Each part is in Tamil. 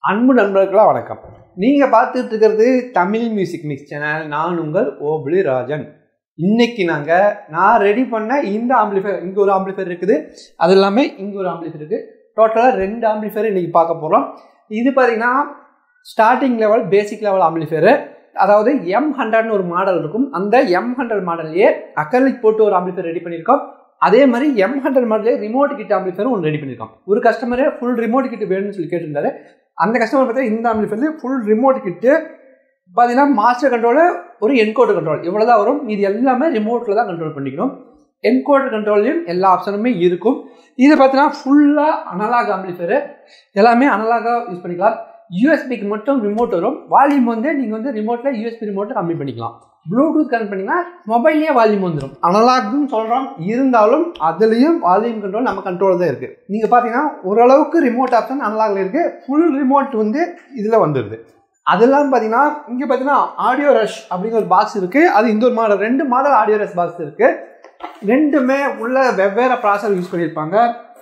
அன்பு நண்பர்களாக வணக்கம் நீங்கள் பார்த்துட்டு இருக்கிறது தமிழ் மியூசிக் மிக்ஸ் சேனல் நான் உங்கள் ஓபிளி ராஜன் இன்னைக்கு நாங்கள் நான் ரெடி பண்ண இந்த ஆம்பிளிஃபயர் இங்கே ஒரு ஆம்பிளிஃபயர் இருக்குது அது இல்லாமல் இங்கே ஒரு ஆம்பிளிஃபயர் இருக்குது டோட்டலாக ரெண்டு ஆம்பிளிஃபயர் இன்னைக்கு பார்க்க போகிறோம் இது பார்த்தீங்கன்னா starting level basic level amplifier அதாவது எம் ஹண்ட்ரட்னு ஒரு மாடல் இருக்கும் அந்த எம் ஹண்ட்ரட் மாடல்லையே அக்கலிக் போட்டு ஒரு ஆம்பிளிஃபயர் ரெடி பண்ணியிருக்கோம் அதே மாதிரி எம் ஹண்ட்ரட் மாடலே ரிமோட் கிட் ஆம்பிளிஃபயர் ஒன்று ரெடி பண்ணியிருக்கோம் ஒரு கஸ்டமரே ஃபுல் ரிமோட் கிட் வேணும்னு சொல்லி கேட்டிருந்தாரு அந்த கஸ்டமர் பார்த்தா இந்த ஆம்பிளிஃபயர்ல ஃபுல் ரிமோட் கிட்டு பார்த்தீங்கன்னா மாஸ்டர் கண்ட்ரோலு ஒரு என்கோடர் கண்ட்ரோல் இவ்வளோ தான் வரும் இது எல்லாமே ரிமோட்டில் தான் கண்ட்ரோல் பண்ணிக்கணும் என்கோடர் கண்ட்ரோல்லையும் எல்லா ஆப்ஷனுமே இருக்கும் இது பார்த்தீங்கன்னா ஃபுல்லாக அனலாக் ஆம்பிளிஃபயர் எல்லாமே அனலாகாக யூஸ் பண்ணிக்கலாம் யூஎஸ்பிக்கு மட்டும் ரிமோட் வரும் வால்யூம் வந்து நீங்கள் வந்து ரிமோட்டில் யூஎஸ்பி ரிமோட்டில் கம்மி பண்ணிக்கலாம் ப்ளூடூத் கனெக்ட் பண்ணிங்கன்னா மொபைல்லேயே வால்யூம் வந்துடும் அனலாக்னு சொல்கிறோம் இருந்தாலும் அதுலேயும் வால்யூம் கண்ட்ரோல் நம்ம கண்ட்ரோல் தான் இருக்குது நீங்கள் பார்த்தீங்கன்னா ஓரளவுக்கு ரிமோட் ஆப்ஷன் அனலாகில் இருக்குது ஃபுல் ரிமோட் வந்து இதில் வந்துடுது அதெல்லாம் பார்த்தீங்கன்னா இங்கே பார்த்தீங்கன்னா ஆடியோ ரஷ் அப்படிங்கிற ஒரு பாக்ஸ் இருக்குது அது இந்த ஒரு மாடல் ரெண்டு மாடல் ஆடியோ ரஷ் பாக்ஸ் இருக்குது ரெண்டுமே உள்ள வெவ்வேறு ப்ராசர் யூஸ் பண்ணியிருப்பாங்க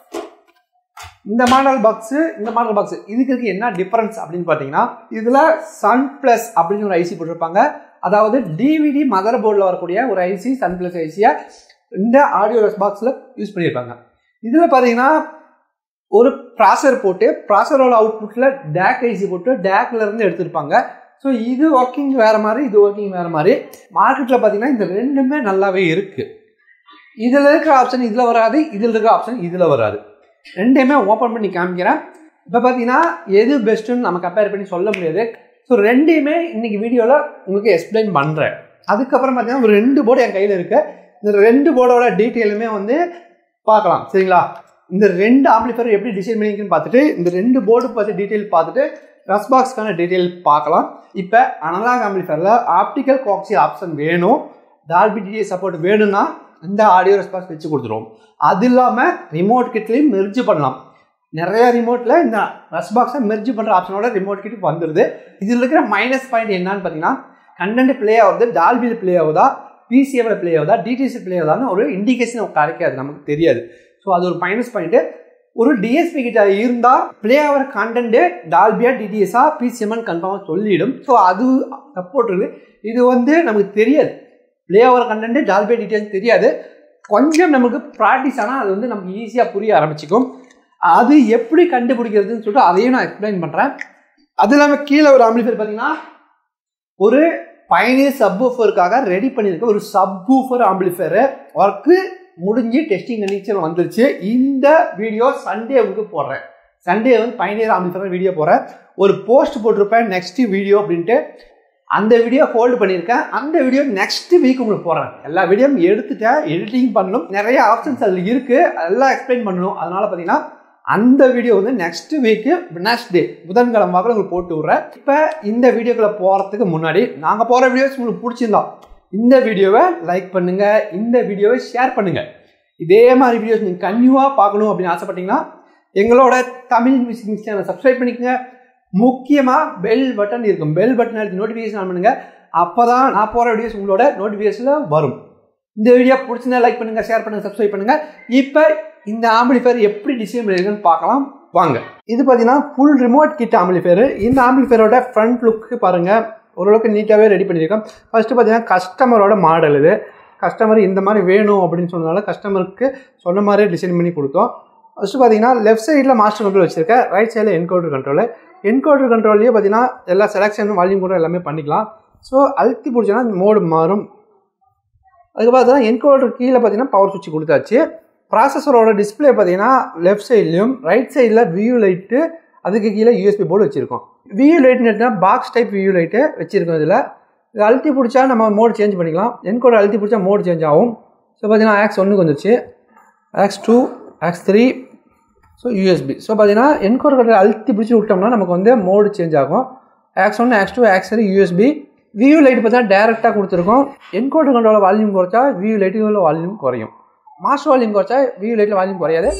இந்த மாடல் பாக்ஸு இந்த மாடல் பாக்ஸ் இதுக்கு இருக்கு என்ன டிஃபரன்ஸ் அப்படின்னு பார்த்தீங்கன்னா இதில் சன் ப்ளஸ் அப்படின்னு ஒரு ஐசி போட்டிருப்பாங்க அதாவது டிவிடி மதர் போர்டில் வரக்கூடிய ஒரு ஐசி சன் ப்ளஸ் ஐசியை இந்த ஆடியோ ரஸ் பாக்ஸில் யூஸ் பண்ணியிருப்பாங்க இதில் பார்த்தீங்கன்னா ஒரு ப்ராசர் போட்டு ப்ராசரோட அவுட்புட்டில் டேக் ஐசி போட்டு டேக்ல இருந்து எடுத்திருப்பாங்க ஸோ இது ஒர்க்கிங் வேறு மாதிரி இது ஒர்க்கிங் வேறு மாதிரி மார்க்கெட்டில் பார்த்தீங்கன்னா இந்த ரெண்டுமே நல்லாவே இருக்குது இதில் இருக்கிற ஆப்ஷன் இதில் வராது இதில் இருக்கிற ஆப்ஷன் இதில் வராது ரெண்டையுமே ஓப்பன் பண்ணி காமிக்கிறேன் இப்போ பார்த்தீங்கன்னா எது பெஸ்ட்டுன்னு நம்ம கம்பேர் பண்ணி சொல்ல முடியாது ஸோ ரெண்டையுமே இன்னைக்கு வீடியோவில் உங்களுக்கு எக்ஸ்பிளைன் பண்ணுறேன் அதுக்கப்புறம் பார்த்தீங்கன்னா ஒரு ரெண்டு போர்டு என் கையில் இருக்குது இந்த ரெண்டு போர்டோட டீட்டெயிலுமே வந்து பார்க்கலாம் சரிங்களா இந்த ரெண்டு ஆம்பிளிஃபயர் எப்படி டிசைன் பண்ணியிருக்குன்னு பார்த்துட்டு இந்த ரெண்டு போர்டு பார்த்து டீட்டெயில் பார்த்துட்டு ரஸ் பாக்ஸ்க்கான டீட்டெயில் பார்க்கலாம் இப்போ அனலாக் ஆம்பிளிஃபயரில் ஆப்டிக்கல் காக்சி ஆப்ஷன் வேணும் டால்பி டிடி சப்போர்ட் வேணும்னா இந்த ஆடியோ ரெஸ்பான்ஸ் வச்சு கொடுத்துருவோம் அது இல்லாமல் ரிமோட் கிட்லேயும் மெர்ஜ் பண்ணலாம் நிறைய ரிமோட்டில் இந்த ரஸ் பாக்ஸை மெர்ஜ் பண்ணுற ஆப்ஷனோட ரிமோட் கிட் வந்துடுது இதில் இருக்கிற மைனஸ் பாயிண்ட் என்னன்னு பார்த்தீங்கன்னா கண்டென்ட் ப்ளே ஆகுது டால்பியில் ப்ளே ஆகுதா பிசிஎம்ல ப்ளே ஆகுதா டிடிசி ப்ளே ஆகுதான்னு ஒரு இண்டிகேஷன் கிடைக்காது நமக்கு தெரியாது ஸோ அது ஒரு மைனஸ் பாயிண்ட்டு ஒரு டிஎஸ்பி கிட்ட இருந்தால் ப்ளே ஆகிற கண்டென்ட்டு டால்பியா டிடிஎஸ்ஆ பிசிஎம்னு கன்ஃபார்மாக சொல்லிடும் ஸோ அது சப்போர்ட் இருக்குது இது வந்து நமக்கு தெரியாது ப்ளே ஆகிற கண்டென்ட்டு டால்பியா டீட்டெயில்ஸ் தெரியாது கொஞ்சம் நமக்கு ப்ராக்டிஸ் ஆனால் அது வந்து நமக்கு ஈஸியாக புரிய ஆரம்பிச்சிக்கும் அது எப்படி கண்டுபிடிக்கிறதுன்னு சொல்லிட்டு அதையும் நான் எக்ஸ்பிளைன் பண்ணுறேன் அது இல்லாமல் கீழே ஒரு ஆம்பிளிஃபயர் பார்த்தீங்கன்னா ஒரு பயனியர் சப்வூஃபருக்காக ரெடி பண்ணியிருக்க ஒரு சப்வூஃபர் ஆம்பிளிஃபயரு ஒர்க்கு முடிஞ்சு டெஸ்டிங் கண்டிஷன் வந்துருச்சு இந்த வீடியோ சண்டே உங்களுக்கு போடுறேன் சண்டே வந்து பயனியர் ஆம்பிளிஃபயர் வீடியோ போடுறேன் ஒரு போஸ்ட் போட்டிருப்பேன் நெக்ஸ்ட் வீடியோ அப்படின்ட்டு அந்த வீடியோ ஹோல்டு பண்ணியிருக்கேன் அந்த வீடியோ நெக்ஸ்ட் வீக் உங்களுக்கு போடுறேன் எல்லா வீடியோவும் எடுத்துட்டேன் எடிட்டிங் பண்ணணும் நிறைய ஆப்ஷன்ஸ் அதில் இருக்குது எல்லாம் எக்ஸ்பிளைன் பண்ணணும் அதனால பார்த்தீங்கன்னா அந்த வீடியோ வந்து நெக்ஸ்ட் வீக்கு நெக்ஸ்ட் டே புதன்கிழமை வாக்கில் உங்களுக்கு போட்டு விட்றேன் இப்போ இந்த வீடியோக்குள்ளே போகிறதுக்கு முன்னாடி நாங்கள் போகிற வீடியோஸ் உங்களுக்கு பிடிச்சிருந்தா இந்த வீடியோவை லைக் பண்ணுங்கள் இந்த வீடியோவை ஷேர் பண்ணுங்கள் இதே மாதிரி வீடியோஸ் நீங்கள் கன்யூவாக பார்க்கணும் அப்படின்னு ஆசைப்பட்டீங்கன்னா எங்களோட தமிழ் மியூசிக் மிக்ஸ் சேனலை சப்ஸ்கிரைப் பண்ணிக்கோங்க முக்கியமாக பெல் பட்டன் இருக்கும் பெல் பட்டன் எடுத்து நோட்டிஃபிகேஷன் ஆன் பண்ணுங்கள் அப்போ தான் நான் போகிற வீடியோஸ் உங்களோட நோட்டிஃபிகேஷனில் வரும் இந்த வீடியோ பிடிச்சிருந்தா லைக் பண்ணுங்கள் ஷேர் பண்ணுங்கள் சப்ஸ்கிரைப் பண்ணுங்கள் இப்போ இந்த ஆம்பிளிஃபயர் எப்படி டிசைன் பண்ணியிருக்குன்னு பார்க்கலாம் வாங்க இது பார்த்தீங்கன்னா ஃபுல் ரிமோட் கிட் ஆம்பிளிஃபயர் இந்த ஆம்பிளிஃபயரோட ஃப்ரண்ட் லுக்கு பாருங்கள் ஓரளவுக்கு நீட்டாகவே ரெடி பண்ணியிருக்கோம் ஃபஸ்ட்டு பார்த்தீங்கன்னா கஸ்டமரோட மாடல் இது கஸ்டமர் இந்த மாதிரி வேணும் அப்படின்னு சொன்னதால கஸ்டமருக்கு சொன்ன மாதிரியே டிசைன் பண்ணி கொடுத்தோம் ஃபஸ்ட்டு பார்த்தீங்கன்னா லெஃப்ட் சைடில் மாஸ்டர் கண்ட்ரோல் வச்சிருக்கேன் ரைட் சைடில் என்கவுண்டர் கண்ட்ரோல் என்கவுண்டர் கண்ட்ரோல்லையே பார்த்தீங்கன்னா எல்லா செலெக்ஷன் வால்யூம் கூட எல்லாமே பண்ணிக்கலாம் ஸோ அழுத்தி பிடிச்சோன்னா மோடு மாறும் அதுக்கு பார்த்தீங்கன்னா என்கவுண்டர் கீழே பார்த்தீங்கன்னா பவர் சுவிட்ச் கொடுத்தாச்சு ப்ராசஸரோட டிஸ்பிளே பார்த்தீங்கன்னா லெஃப்ட் சைட்லையும் ரைட் சைடில் வியூ லைட்டு அதுக்கு கீழே யூஎஸ்பி போர்டு வச்சுருக்கோம் வியூ லைட்னு பாக்ஸ் டைப் வியூ லைட்டு வச்சுருக்கோம் இதில் இது அழுத்தி பிடிச்சா நம்ம மோடு சேஞ்ச் பண்ணிக்கலாம் என்கோட அழுத்தி பிடிச்சா மோடு சேஞ்ச் ஆகும் ஸோ பார்த்தீங்கன்னா ஆக்ஸ் ஒன்றுக்கு வந்துச்சு aux two aux three so USB so பார்த்தீங்கன்னா என்கோர் கட்டில் அழுத்தி பிடிச்சி விட்டோம்னா நமக்கு வந்து மோடு சேஞ்ச் ஆகும் ஆக்ஸ் ஒன்று aux two aux three USB VU light பார்த்தீங்கன்னா டேரெக்டாக கொடுத்துருக்கோம் என்கோடர் கண்ட்ரோல வால்யூம் குறைச்சா வியூ லைட்டுகளில் வால்யூம் குறையும் மாஸ்டர் வால்யூம் குறைச்சா வியூ லைட்டில் வால்யூம் குறையாது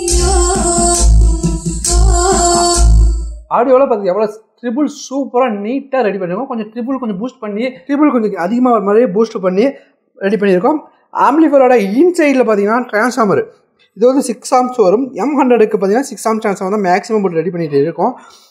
ஆடியோவில் பார்த்து எவ்வளோ ட்ரிபிள் சூப்பராக நீட்டாக ரெடி பண்ணியிருக்கோம் கொஞ்சம் ட்ரிபிள் கொஞ்சம் பூஸ்ட் பண்ணி ட்ரிபிள் கொஞ்சம் அதிகமாக வர மாதிரியே பூஸ்ட் பண்ணி ரெடி பண்ணியிருக்கோம் ஆம்பிளிஃபயரோட இன்சைடில் பார்த்தீங்கன்னா ட்ரான்ஸ்ஃபார்மர் இது வந்து சிக்ஸ் ஆம்ஸ் வரும் எம் ஹண்ட்ரடுக்கு பார்த்தீங்கன்னா சிக்ஸ் ஆம்ஸ் ட்ரான்ஸ்ஃபார்மர் தான் மேக்ஸிமம் போட்டு ரெடி பண்ணிட்டு இருக்கோம்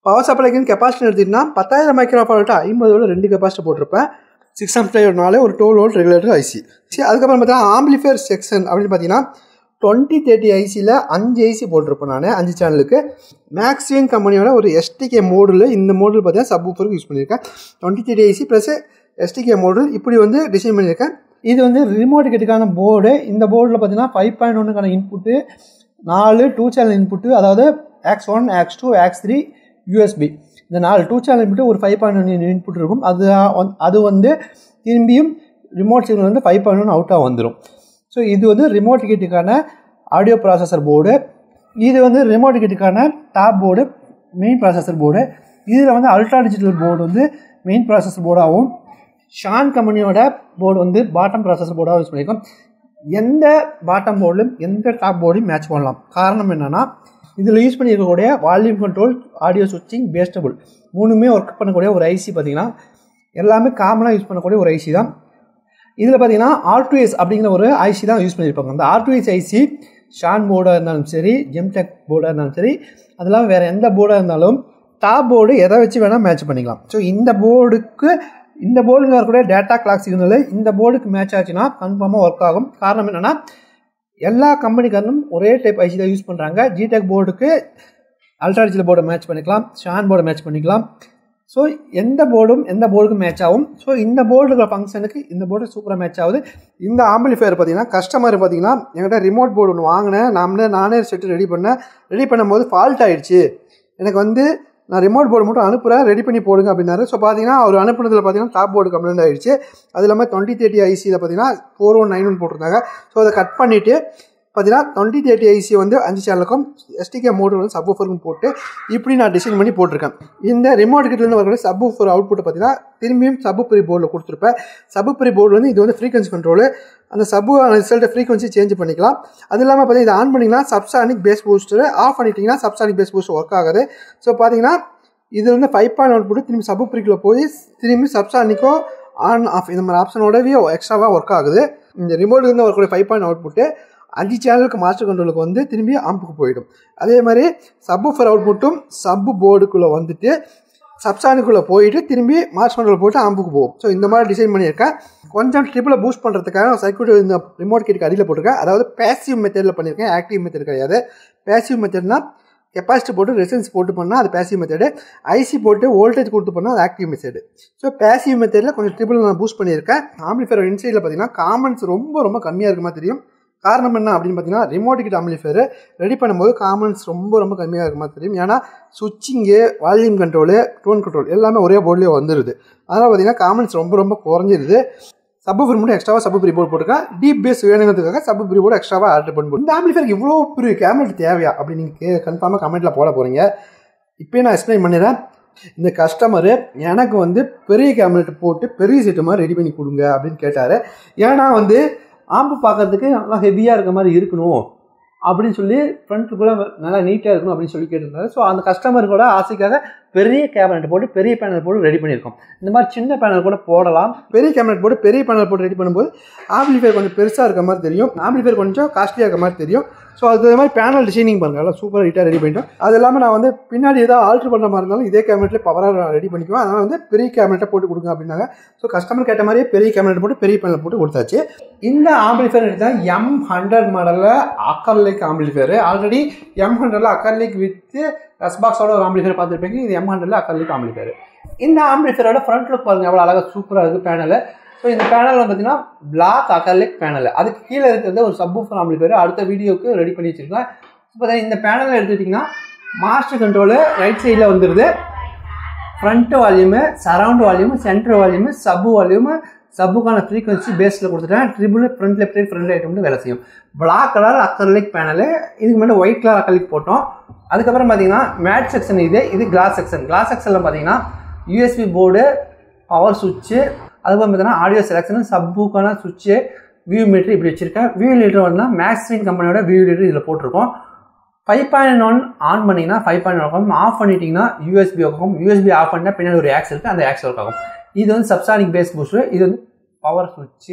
பவர் சப்ளைக்குன்னு கெப்பாசிட்டி எடுத்துக்கிட்டா பத்தாயிரம் மைக்ரோ ஃபால்ட்டு ஐம்பது வோல்ட் ரெண்டு கெப்பாசிட்டி போட்டிருப்பேன் சிக்ஸ் ஹண்ட்ரட் நாலே ஒரு டுவெல் வோல்ட் ரெகுலேட்டர் ஐசி சரி அதுக்கப்புறம் பார்த்தீங்கன்னா ஆம்பிளிஃபயர் செக்ஷன் அப்படின்னு பார்த்தீங்கன்னா டுவெண்ட்டி தேர்ட்டி ஐசியில் அஞ்சு ஐசி போட்டிருப்பேன் நான் அஞ்சு சேனலுக்கு மேக்ஸிமம் கம்பெனியோட ஒரு எஸ்டிகே மோடில் இந்த மோடில் பார்த்தீங்கன்னா சப் ஊஃபருக்கு யூஸ் பண்ணியிருக்கேன் twenty thirty IC plus STK மோடில் இப்படி வந்து டிசைன் பண்ணியிருக்கேன் இது வந்து ரிமோட் கிட்டுக்கான போர்டு இந்த போர்டில் பார்த்தீங்கன்னா ஃபைவ் பாயிண்ட் ஒன்றுக்கான இன்புட்டு நாலு டூ சேனல் இன்புட்டு அதாவது aux one aux two aux three USB இந்த நாலு டூ சேனல் இன்புட்டு ஒரு ஃபைவ் பாயிண்ட் ஒன் இன்புட் இருக்கும் அது அது வந்து திரும்பியும் ரிமோட் சிக்னல் வந்து ஃபைவ் பாயிண்ட் ஒன் அவுட்டாக வந்துடும் ஸோ இது வந்து ரிமோட் கிட்டுக்கான ஆடியோ ப்ராசஸர் போர்டு இது வந்து ரிமோட் கிட்டுக்கான top board main processor board இதில் வந்து அல்ட்ரா டிஜிட்டல் போர்டு வந்து மெயின் ப்ராசஸர் போர்டாகவும் ஷான் கம்பெனியோட போர்டு வந்து பாட்டம் ப்ராசஸர் போர்டாக யூஸ் பண்ணியிருக்கோம் எந்த பாட்டம் போர்டிலும் எந்த டாப் போர்டையும் மேட்ச் பண்ணலாம் காரணம் என்னென்னா இதில் யூஸ் பண்ணியிருக்கக்கூடிய வால்யூம் கண்ட்ரோல் ஆடியோ சுவிட்சிங் பேஸ்டபுள் மூணுமே ஒர்க் பண்ணக்கூடிய ஒரு ஐசி பார்த்தீங்கன்னா எல்லாமே காமனாக யூஸ் பண்ணக்கூடிய ஒரு ஐசி தான் இதில் பார்த்தீங்கன்னா ஆர்டிஎஸ் அப்படிங்கிற ஒரு ஐசி தான் யூஸ் பண்ணியிருப்பாங்க அந்த ஆர்டிஎஸ் ஐசி ஷான் போர்டாக இருந்தாலும் சரி ஜெம்டெக் போர்டாக இருந்தாலும் சரி அதெல்லாம் வேறு எந்த போர்டாக இருந்தாலும் டாப் போர்டு எதை வச்சு வேணால் மேட்ச் பண்ணிக்கலாம் ஸோ இந்த போர்டுக்கு இந்த போர்டில் இருக்கக்கூடிய டேட்டா கிளாக் சிக்னல் இந்த போர்டுக்கு மேட்ச் ஆச்சுன்னா கன்ஃபார்மாக ஒர்க் ஆகும் காரணம் என்னென்னா எல்லா கம்பெனிக்காரனும் ஒரே டைப் ஐசி தான் யூஸ் பண்ணுறாங்க ஜிடெக் போர்டுக்கு அல்ட்ரா டிஜிட்டல் போர்டை மேட்ச் பண்ணிக்கலாம் ஷான் போர்டை மேட்ச் பண்ணிக்கலாம் ஸோ எந்த போர்டும் எந்த போர்டுக்கும் மேட்ச் ஆகும் ஸோ இந்த போர்டுங்கிற ஃபங்க்ஷனுக்கு இந்த போர்டு சூப்பராக மேட்ச் ஆகுது இந்த ஆம்பிளிஃபயர் பார்த்தீங்கன்னா கஸ்டமர் பார்த்தீங்கன்னா என்கிட்ட ரிமோட் போர்டு ஒன்று வாங்கினேன் நாமளே நானே செட்டு ரெடி பண்ணேன் ரெடி பண்ணும்போது ஃபால்ட் ஆயிடுச்சு எனக்கு வந்து நான் ரிமோட் போர்டு மட்டும் அனுப்புகிறேன் ரெடி பண்ணி போடுங்க அப்படின்னாரு ஸோ பார்த்தீங்கன்னா அவர் அனுப்புனதில் பார்த்தீங்கன்னா டாப் போர்டு கம்ப்ளைண்ட் ஆயிடுச்சு அது இல்லாமல் டுவெண்ட்டி தேர்ட்டி ஐசியில் பார்த்தீங்கன்னா ஃபோர் ஒன் நைன் ஒன் போட்டிருந்தாங்க ஸோ அதை கட் பண்ணிவிட்டு பார்த்தீங்கன்னா டுவெண்ட்டி தேர்ட்டி ஐசி வந்து அஞ்சு சேனலுக்கும் எஸ்டிகே மோட்டர் வந்து சப் ஊஃபருக்கும் போட்டு இப்படி நான் டிசைன் பண்ணி போட்டிருக்கேன் இந்த ரிமோட் கிட்டேருந்து வரக்கூடிய சப் ஊஃபர் அவுட்புட் பார்த்தீங்கன்னா திரும்பியும் சப்பு ப்ரி போர்டில் கொடுத்துருப்பேன் சப்பு ப்ரி போர்டு வந்து இது வந்து ஃப்ரீக்வன்சி கண்ட்ரோலு அந்த சப்பு ரிசல்ட்டை ஃப்ரீக்வன்சி சேஞ்ச் பண்ணிக்கலாம் அது இல்லாமல் பார்த்தீங்கன்னா இதை ஆன் பண்ணிங்கன்னா சப்சானிக் பேஸ் பூஸ்டர் ஆஃப் பண்ணிட்டீங்கன்னா சப்சானிக் பேஸ் பூஸ்டர் ஒர்க் ஆகாது ஸோ பார்த்தீங்கன்னா இது வந்து ஃபைவ் பாயிண்ட் அவுட் போட்டு திரும்பி சப்பு ப்ரிக்கில் போய் திரும்பி சப்சானிக்கோ ஆன் ஆஃப் இந்த மாதிரி ஆப்ஷனோடவே எக்ஸ்ட்ராவாக ஒர்க் ஆகுது இந்த ரிமோட்லேருந்து வரக்கூடிய ஃபைவ் பாயிண்ட் அவுட் புட்டு அஞ்சு சேனலுக்கு மாஸ்டர் கண்ட்ரோலுக்கு வந்து திரும்பி ஆம்புக்கு போயிடும் அதே மாதிரி சப்பு ஃபர் அவுட்புட்டும் சப்பு போர்டுக்குள்ளே வந்துட்டு சப்சானுக்குள்ளே போயிட்டு திரும்பி மாஸ்டர் கண்ட்ரோல் போட்டு ஆம்புக்கு போகும் ஸோ இந்த மாதிரி டிசைன் பண்ணியிருக்கேன் கொஞ்சம் ட்ரிப்பில் பூஸ்ட் பண்ணுறதுக்காக சர்க்கியூட் இந்த ரிமோட் கிட்டுக்கு அடியில் போட்டிருக்கேன் அதாவது பேசிவ் மெத்தடில் பண்ணியிருக்கேன் ஆக்டிவ் மெத்தட் கிடையாது பேசிவ் மெத்தட்னா கெப்பாசிட்டி போட்டு ரெசன்ஸ் போட்டு பண்ணால் அது பேசிவ் மெத்தடு ஐசி போட்டு வோல்டேஜ் கொடுத்து பண்ணால் அது ஆக்டிவ் மெத்தடு ஸோ பேசிவ் மெத்தடில் கொஞ்சம் ட்ரிபிள் நான் பூஸ்ட் பண்ணியிருக்கேன் ஆம்பிளிஃபயர் இன்சைடில் பார்த்தீங்கன்னா காமன்ஸ் ரொம்ப ரொம்ப கம்மியாக இருக்க மாதிரி தெரியும் காரணம் என்ன அப்படின்னு பார்த்தீங்கன்னா ரிமோட் கிட்ட ஆம்பிளிஃபயர் ரெடி பண்ணும்போது காமன்ஸ் ரொம்ப ரொம்ப கம்மியாக இருக்க மாதிரி தெரியும் ஏன்னா switching volume control tone control எல்லாமே ஒரே போர்ட்லேயே வந்துடுது அதனால் பார்த்தீங்கன்னா காமன்ஸ் ரொம்ப ரொம்ப குறைஞ்சிருது சப்பு ஃப்ரீ மட்டும் எக்ஸ்ட்ராவாக சப்பு ஃப்ரீ போர்டு போட்டுருக்கேன் டீப் பேஸ் வேணுங்கிறதுக்காக சப்பு ஃப்ரீ போர்டு எக்ஸ்ட்ராவாக ஆட் பண்ணி இந்த ஆம்பிளிஃபயருக்கு இவ்வளோ பெரிய கேமரா தேவையா அப்படின்னு நீங்கள் கன்ஃபார்மாக கமெண்ட்டில் போட போகிறீங்க இப்போயே நான் எக்ஸ்பிளைன் பண்ணிடுறேன் இந்த கஸ்டமரு எனக்கு வந்து பெரிய கேமரேட் போட்டு பெரிய செட்டு மாதிரி ரெடி பண்ணி கொடுங்க அப்படின்னு கேட்டார் ஏன்னா வந்து ஆம்பு பார்க்கறதுக்கு நல்லா ஹெவியாக இருக்க மாதிரி இருக்கணும் அப்படின்னு சொல்லி ஃப்ரண்ட்டுக்குள்ளே நல்லா நீட்டாக இருக்கணும் அப்படின்னு சொல்லி கேட்டிருந்தாரு ஸோ அந்த கஸ்டமருக்கோட ஆசைக்காக பெரிய கேபினெட் போட்டு பெரிய பேனல் போட்டு ரெடி பண்ணியிருக்கோம் இந்த மாதிரி சின்ன பேனல் கூட போடலாம் பெரிய கேபினெட் போட்டு பெரிய பேனல் போட்டு ரெடி பண்ணும்போது ஆம்பிளிஃபயர் கொஞ்சம் பெருசாக இருக்க மாதிரி தெரியும் ஆம்பிளிஃபயர் கொஞ்சம் காஸ்ட்லியாக இருக்க மாதிரி தெரியும் ஸோ அது மாதிரி பேனல் டிசைனிங் பாருங்க எல்லாம் சூப்பர் ஹீட்டாக ரெடி பண்ணிட்டோம் அது இல்லாமல் நான் வந்து பின்னாடி ஏதாவது ஆல்ட்ரு பண்ணுற மாதிரி இருந்தாலும் இதே கேமரேட்டில் பவராக ரெடி பண்ணிக்குவேன் அதனால் வந்து பெரிய கேமரேட்டை போட்டு கொடுங்க அப்படின்னாங்க ஸோ கஸ்டமர் கேட்ட மாதிரியே பெரிய கேமரேட் போட்டு பெரிய பேனல் போட்டு கொடுத்தாச்சு இந்த ஆம்பிளிஃபயர் எடுத்தா எம் ஹண்ட்ரட் மாடலில் அக்கர்லிக் ஆம்பிளிஃபயர் ஆல்ரெடி எம் ஹண்ட்ரடில் அக்கர்லிக் வித்து பாக்ஸோட ஒரு ஆம்பிளிஃபயர் பார்த்துருப்பீங்க இது எம் ஹண்ட்ரடில் அக்கர்லிக் ஆம்பிளிஃபயர் இந்த ஆம்பிளிஃபயரோட ஃப்ரண்ட் லுக் பாருங்க எவ்வளோ அழகாக சூப்பராக இருக்குது பேனல் ஸோ இந்த பேனல் பார்த்தீங்கன்னா பிளாக் அக்கர்லிக் பேனல் அதுக்கு கீழே இருக்கிறது ஒரு சப்வூஃபர் ஆம்பிளிஃபயர் அடுத்த வீடியோக்கு ரெடி பண்ணி வச்சிருக்கேன் இப்போ இந்த பேனலில் எடுத்துக்கிட்டிங்கன்னா மாஸ்டர் கண்ட்ரோலு ரைட் சைடில் வந்துடுது front volume surround volume center volume sub volume சப்புக்கான ஃப்ரீக்வன்சி பேஸில் கொடுத்துட்டேன் treble front left right front right வந்து வேலை செய்யும் பிளாக் கலர் அக்கர்லிக் பேனலு இதுக்கு முன்னாடி ஒயிட் கலர் அக்கர்லிக் போட்டோம் அதுக்கப்புறம் பார்த்தீங்கன்னா மேட் செக்ஷன் இது இது கிளாஸ் செக்ஷன் கிளாஸ் செக்ஷனில் பார்த்தீங்கன்னா யூஎஸ்பி போர்டு பவர் சுவிட்சு அதுக்கப்புறம் பார்த்தீங்கன்னா ஆடியோ செலக்ஷன் சப்புக்கான சுவிட்சு வியூ மீட்டர் இப்படி வச்சிருக்கேன் வியூ லீட்டர் வந்து மேக்ஸ்ட்ரீன் கம்பெனியோட வியூ லீட்டர் இதில் போட்டிருக்கோம் ஃபைவ் பாயிண்ட் ஒன் ஆன் பண்ணிங்கன்னா ஃபைவ் பாயிண்ட் ஒன் ஆகும் ஆஃப் பண்ணிட்டீங்கன்னா யூஎஸ்பி ஆகும் யூஎஸ்பி ஆஃப் பண்ணிட்டா பின்னாடி ஒரு ஆக்ஸ் இருக்குது அந்த ஆக்ஸ் ஒர்க் ஆகும் இது வந்து சப்சானிக் பேஸ் பூஸ்டர் இது வந்து பவர் சுவிட்சு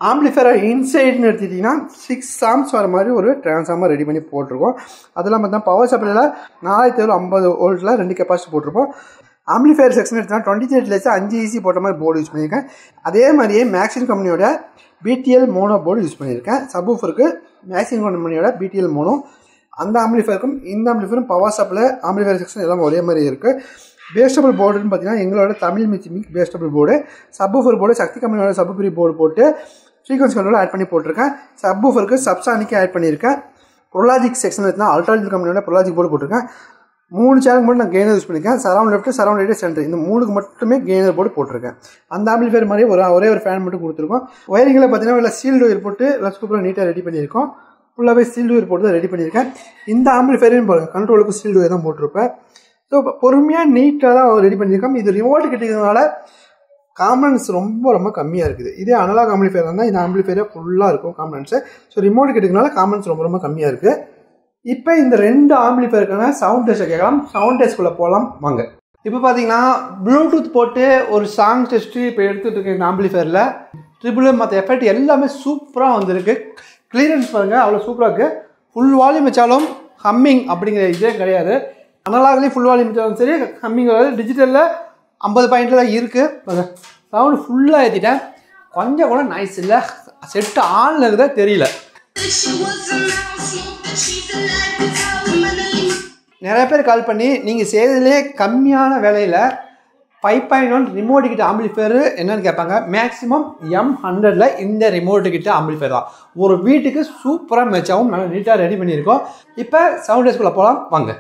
ஆம்பிளிஃபையர் இன்சைட்னு எடுத்துக்கிட்டிங்கன்னா சிக்ஸ் சாம்ஸ் வர மாதிரி ஒரு ட்ரான்ஸ்ஃபார்மர் ரெடி பண்ணி போட்டிருக்கோம் அது இல்லாமல் தான் பவர் சப்ளையில் நாலாயிரத்தி ஏழு ஐம்பது வோல்ட்டில் ரெண்டு கெப்பாசிட்டி போட்டிருப்போம் ஆம்பிளிஃபையர் செக்ஷன் எடுத்தால் டுவெண்ட்டி த்ரீ அஞ்சு ஈஸி போட்ட மாதிரி போர்டு யூஸ் பண்ணியிருக்கேன் அதே மாதிரியே மேக்ஸின் கம்பெனியோட பிடிஎல் மோனோ போர்டு யூஸ் பண்ணியிருக்கேன் சப்வூஃபருக்கு மேக்ஸின் கம்பெனியோட பிடிஎல் மோனோ அந்த ஆம்பிளிஃபையருக்கும் இந்த ஆம்பிளிஃபையரும் பவர் சப்ளை ஆம்பிளிஃபையர் செக்ஷன் எல்லாம் ஒரே மாதிரி இருக்குது பேஸ்டபிள் போர்டுன்னு பார்த்தீங்கன்னா எங்களோட தமிழ் மிச்சிமிக் பேஸ்டபிள் போர்டு சப்வூஃபர் போர்டு சக்தி கம்பெனியோட சப்புரி போர்டு போட்டு ஃப்ரீக்வன்சி கண்ட்ரோல் ஆட் பண்ணி போட்டிருக்கேன் சப்வூஃபருக்கு சப்சானிக்கு ஆட் பண்ணியிருக்கேன் ப்ரொலாஜிக் செக்ஷன் எடுத்தா அல்ட்ராஜிக் கம்பெனியோட ப்ரொலாஜிக் போர்டு போட்டிருக்கேன் மூணு சேனல் மட்டும் நான் கெய்னர் யூஸ் பண்ணியிருக்கேன் surround left surround right center இந்த மூணுக்கு மட்டுமே கெய்னர் போர்டு போட்டிருக்கேன் அந்த ஆம்பிளிஃபையர் மாதிரி ஒரு ஒரே ஒரு ஃபேன் மட்டும் கொடுத்துருக்கோம் ஒயரிங்கில் பார்த்தீங்கன்னா இல்லை சீல்டு ஒயர் போட்டு இல்லை சூப்பராக நீட்டாக ரெடி பண்ணியிருக்கோம் ஃபுல்லாகவே சீல்டு ஒயர் போட்டு தான் ரெடி பண்ணியிருக்கேன் இந்த ஆம்பிளிஃபையரையும் பாருங்கள் கண்ட்ரோலுக்கு சீல்டு ஒயர் தான் போட்டிருப்பேன் ஸோ பொறுமையாக நீட்டாக தான் ரெடி பண்ணியிருக்கோம் இது ரிமோட் கிட்டதுனால காம்பனன்ஸ் ரொம்ப ரொம்ப கம்மியாக இருக்குது இதே அனலாக் ஆம்பிளிஃபையர் இருந்தால் இந்த ஆம்பிளிஃபையரே ஃபுல்லாக இருக்கும் காம்பனன்ஸு ஸோ ரிமோட் கிட்டதுனால காம்பனன்ஸ் ரொம்ப ரொம்ப கம்மியாக இருக்குது இப்போ இந்த ரெண்டு ஆம்பிளிஃபையருக்கான சவுண்ட் டெஸ்ட்டை கேட்கலாம் சவுண்ட் டெஸ்ட்குள்ளே போகலாம் வாங்க இப்போ பார்த்தீங்கன்னா ப்ளூடூத் போட்டு ஒரு சாங் டெஸ்ட்டு இப்போ எடுத்துகிட்டு இருக்க இந்த ஆம்பிளிஃபையரில் ட்ரிபிள் மற்ற எஃபெக்ட் எல்லாமே சூப்பராக வந்திருக்கு கிளியரன்ஸ் பாருங்கள் அவ்வளோ சூப்பராக இருக்குது ஃபுல் வால்யூம் வச்சாலும் ஹம்மிங் அப்படிங்கிற இதே கிடையாது அனலாக்லேயும் ஃபுல் வால்யூம் வச்சாலும் சரி ஹம்மிங் வராது டிஜிட்டலில் ஐம்பது பாயிண்டில் தான் இருக்குது சவுண்டு ஃபுல்லாக ஏற்றிட்டேன் கொஞ்சம் கூட நைஸ் இல்லை செட் ஆனில் இருக்குதா தெரியல She was a mouse, smoked the cheese and like without money. நிறைய பேர் கால் பண்ணி நீங்கள் செய்கிறதுலே கம்மியான விலையில் ஃபைவ் பாயிண்ட் ஒன் ரிமோட் கிட்ட ஆம்பிளிஃபையர் என்னன்னு கேட்பாங்க மேக்ஸிமம் எம் ஹண்ட்ரடில் இந்த ரிமோட் கிட்ட ஆம்பிளிஃபையர் தான் ஒரு வீட்டுக்கு சூப்பராக மேட்சாகவும் நல்லா நீட்டாக ரெடி பண்ணியிருக்கோம் இப்போ சவுண்ட் டேஸ்குள்ளே போகலாம் வாங்க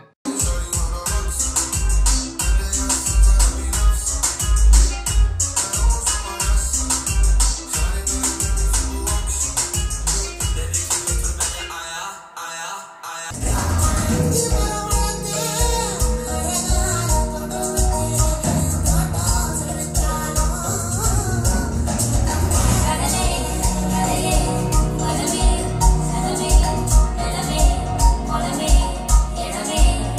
கடலே கடலே கடலே கடலே கடலே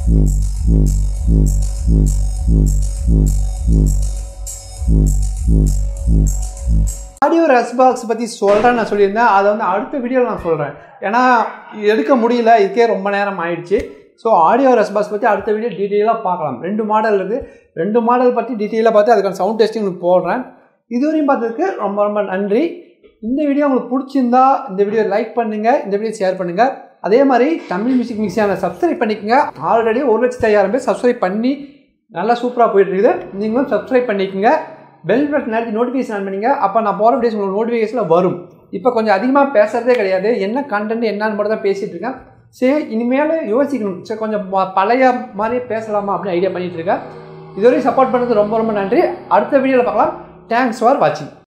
ஆடியோ ரெஸ்பாக்ஸ் பற்றி சொல்கிறேன் நான் சொல்லியிருந்தேன் அதை வந்து அடுத்த வீடியோவில் நான் சொல்கிறேன் ஏன்னா எடுக்க முடியல இதுக்கே ரொம்ப நேரம் ஆயிடுச்சு ஸோ ஆடியோ ரெஸ்பாக்ஸ் பற்றி அடுத்த வீடியோ டீட்டெயிலாக பார்க்கலாம் ரெண்டு மாடல் இருக்குது ரெண்டு மாடல் பற்றி டீட்டெயிலாக பார்த்து அதுக்கான சவுண்ட் டெஸ்டிங் உங்களுக்கு போடுறேன் இதுவரையும் பார்த்ததுக்கு ரொம்ப ரொம்ப நன்றி இந்த வீடியோ உங்களுக்கு பிடிச்சிருந்தா இந்த வீடியோ லைக் பண்ணுங்கள் இந்த வீடியோ ஷேர் பண்ணுங்கள் அதே மாதிரி தமிழ் மியூசிக் மிக்ஸ் சேனலை சப்ஸ்கிரைப் பண்ணிக்கோங்க ஆல்ரெடி ஒரு லட்சத்தி ஐயாயிரம் பேர் சப்ஸ்கிரைப் பண்ணி நல்லா சூப்பராக போயிட்டு இருக்குது நீங்களும் சப்ஸ்கிரைப் பண்ணிக்கோங்க பெல் பட்டன் நேரத்தி நோட்டிஃபிகேஷன் ஆன் பண்ணிங்க அப்போ நான் போகிற வீடியோஸ் உங்களுக்கு நோட்டிஃபிகேஷனில் வரும் இப்போ கொஞ்சம் அதிகமாக பேசுகிறதே கிடையாது என்ன கண்டென்ட் என்னன்னு மட்டும் தான் பேசிகிட்டு இருக்கேன் சரி இனிமேல் யோசிக்கணும் சரி கொஞ்சம் ப- பழைய மாதிரி பேசலாமா அப்படின்னு ஐடியா பண்ணிகிட்டு இருக்கேன் இதுவரையும் சப்போர்ட் பண்ணது ரொம்ப ரொம்ப நன்றி அடுத்த வீடியோவில் பார்க்கலாம் தேங்க்ஸ் ஃபார் வாட்சிங்